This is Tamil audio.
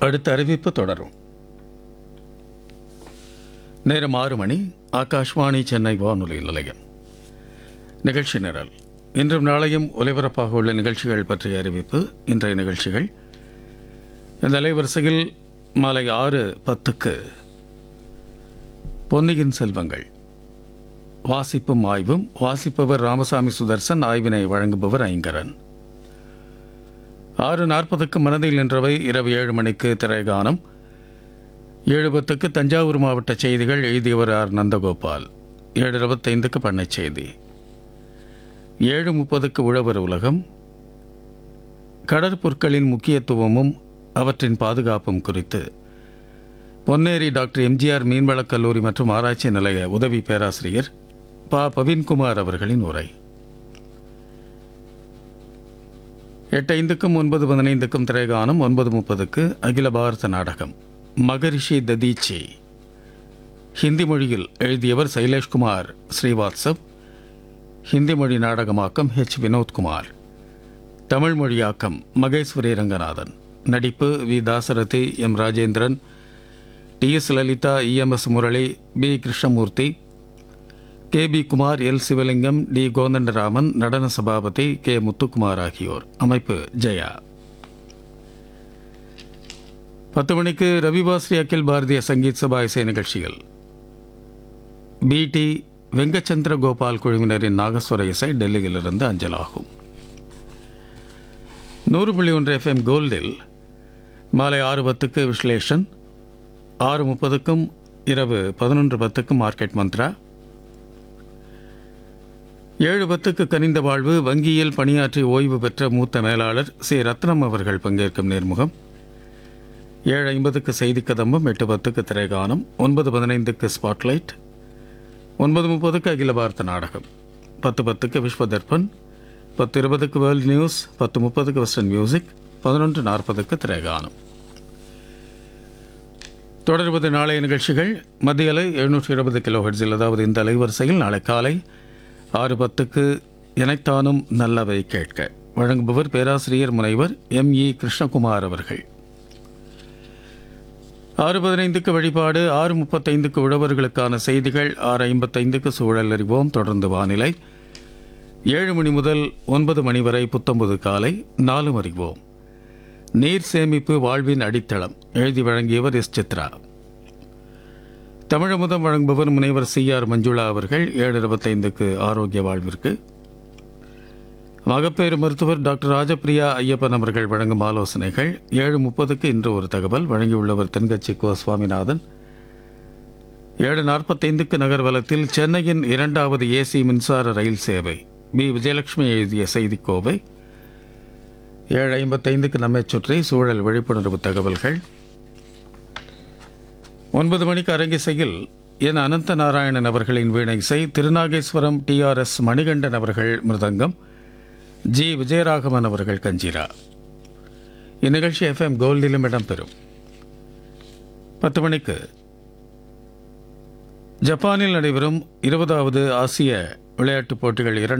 அடுத்த அறிவிப்பு தொடரும் நேரம் ஆறு மணி ஆகாஷ்வாணி சென்னை வானொலி நிலையம் நிகழ்ச்சி நிரல் இன்றும் நாளையும் ஒலிபரப்பாக உள்ள நிகழ்ச்சிகள் பற்றிய அறிவிப்பு இன்றைய நிகழ்ச்சிகள் இந்த அலைவரிசையில் மாலை ஆறு பத்துக்கு பொன்னியின் செல்வங்கள் வாசிப்பும் ஆய்வும் வாசிப்பவர் ராமசாமி சுதர்சன் ஆய்வினை வழங்குபவர் ஐங்கரன் ஆறு நாற்பதுக்கு மனதில் நின்றவை இரவு ஏழு மணிக்கு திரைகானம் ஏழு பத்துக்கு தஞ்சாவூர் மாவட்ட செய்திகள் எழுதியவர் ஆர் நந்தகோபால் ஏழு இருபத்தைந்துக்கு பண்ணைச் செய்தி ஏழு முப்பதுக்கு உழவர் உலகம் கடற்பொருட்களின் முக்கியத்துவமும் அவற்றின் பாதுகாப்பும் குறித்து பொன்னேரி டாக்டர் எம்ஜிஆர் மீன்வளக் கல்லூரி மற்றும் ஆராய்ச்சி நிலைய உதவி பேராசிரியர் ப பவின்குமார் அவர்களின் உரை எட்டு ஐந்துக்கும் ஒன்பது பதினைந்துக்கும் திரைகானம் ஒன்பது முப்பதுக்கு அகில பாரத நாடகம் மகரிஷி ததீச்சி ஹிந்தி மொழியில் எழுதியவர் சைலேஷ்குமார் ஸ்ரீவாத்சவ் ஹிந்தி மொழி நாடகமாக்கம் ஹெச் வினோத்குமார் தமிழ் மொழியாக்கம் மகேஸ்வரி ரங்கநாதன் நடிப்பு V Dasarathi M Rajendran T S Lalitha EMS Murali P Krishnamurthy K P Kumar L Sivalingam T Kothandaraman நடன சபாபதி கே முத்துக்குமார் ஆகியோர் அமைப்பு ஜெயா பத்து மணிக்கு ரவிவாஸ்ரீ அகில் பாரதிய சங்கீத் சபா இசை நிகழ்ச்சிகள் பி டி வெங்கச்சந்திர கோபால் குழுவினரின் நாகஸ்வர இசை டெல்லியிலிருந்து அஞ்சலாகும் நூறு புள்ளி ஒன்று எஃப்எம் கோல்டில் மாலை ஆறு பத்துக்கு விஸ்லேஷன் ஆறு முப்பதுக்கும் இரவு பதினொன்று பத்துக்கும் மார்க்கெட் மந்த்ரா ஏழு பத்துக்கு கனிந்த வாழ்வு வங்கியில் பணியாற்றி ஓய்வு பெற்ற மூத்த மேலாளர் சி ரத்னம் அவர்கள் பங்கேற்கும் நேர்முகம் ஏழு ஐம்பதுக்கு செய்தி கதம்பம் எட்டு பத்துக்கு திரைகானம் ஒன்பது பதினைந்துக்கு ஸ்பாட்லைட் ஒன்பது முப்பதுக்கு அகில பாரத நாடகம் பத்து பத்துக்கு விஸ்வ தர்பன் பத்து இருபதுக்கு வேர்ல்ட் நியூஸ் பத்து முப்பதுக்கு வெஸ்டர்ன் மியூசிக் பதினொன்று நாற்பதுக்கு திரைகானம் தொடர்வது நாளைய நிகழ்ச்சிகள் மத்திய அலை எழுநூற்றி இருபது கிலோ ஹெட்ஸில் அதாவது இந்த அலைவரிசையில் நாளை காலை ஆறு பத்துக்கு இணைத்தானும் நல்லவை கேட்க வழங்குபவர் பேராசிரியர் முனைவர் எம் இ கிருஷ்ணகுமார் அவர்கள் ஆறு பதினைந்துக்கு வழிபாடு ஆறு முப்பத்தைந்துக்கு உழவர்களுக்கான செய்திகள் ஆறு ஐம்பத்தைந்துக்கு சூழல் அறிவோம் தொடர்ந்து வானிலை ஏழு மணி முதல் ஒன்பது மணி வரை புத்தம்பது காலை நாலு அறிவோம் நீர் சேமிப்பு வாழ்வின் அடித்தளம் எழுதி வழங்கியவர் எஸ் சித்ரா தமிழமுதம் வழங்குபவர் முனைவர் சி ஆர் மஞ்சுளா அவர்கள் ஏழு இருபத்தைந்துக்கு ஆரோக்கிய வாழ்விற்கு மகப்பேறு மருத்துவர் டாக்டர் ராஜபிரியா ஐயப்பன் அவர்கள் வழங்கும் ஆலோசனைகள் ஏழு முப்பதுக்கு இன்று ஒரு தகவல் வழங்கியுள்ளவர் தென்கட்சி கோ சுவாமிநாதன் ஏழு நாற்பத்தைந்துக்கு நகர்வலத்தில் சென்னையின் இரண்டாவது ஏசி மின்சார ரயில் சேவை பி விஜயலட்சுமி எழுதிய செய்திக்கோவை ஏழு ஐம்பத்தைந்துக்கு நம்மை சுற்றி சூழல் விழிப்புணர்வு தகவல்கள் ஒன்பது மணிக்கு அரங்கிசையில் என் அனந்த நாராயணன் அவர்களின் வீணை இசை திருநாகேஸ்வரம் டிஆர்எஸ் மணிகண்டன் அவர்கள் மிருதங்கம் ஜி விஜயராகவன் அவர்கள் கஞ்சிரா இந்நிகழ்ச்சி எஃப்எம் கோல்டிலும் இடம்பெறும் பத்து மணிக்கு ஜப்பானில் நடைபெறும் இருபதாவது ஆசிய விளையாட்டுப் போட்டிகள் இரண்டு